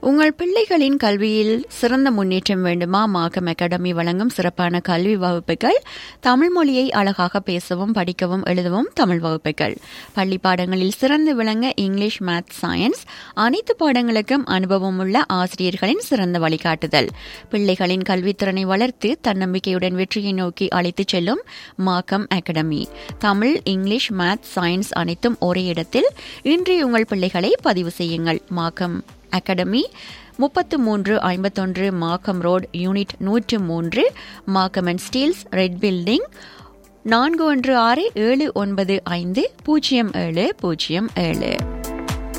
உங்கள் பிள்ளைகளின் கல்வியில் சிறந்த முன்னேற்றம் வேண்டுமா மாக்கம் அகாடமி வழங்கும் சிறப்பான கல்வி வகுப்புகள் தமிழ் மொழியை அழகாக பேசவும் படிக்கவும் எழுதவும் தமிழ் வகுப்புகள் பள்ளி பாடங்களில் சிறந்து விளங்க இங்கிலீஷ் மேத் சயின்ஸ் அனைத்து பாடங்களுக்கும் அனுபவம் உள்ள ஆசிரியர்களின் சிறந்த வழிகாட்டுதல் பிள்ளைகளின் கல்வித்திறனை வளர்த்து தன்னம்பிக்கையுடன் வெற்றியை நோக்கி அழைத்துச் செல்லும் Markham academy Tamil English math science அனைத்தும் ஒரே இடத்தில் இன்று உங்கள் பிள்ளைகளை பதிவு செய்யுங்கள் மாக்கம் அகாடமி முப்பத்து மூன்று ஐம்பத்தொன்று மாக்கம் ரோட் யூனிட் நூற்று மூன்று Markham and steels red building நான்கு ஒன்று ஆறு ஏழு ஒன்பது ஐந்து பூஜ்ஜியம் ஏழு பூஜ்ஜியம் ஏழு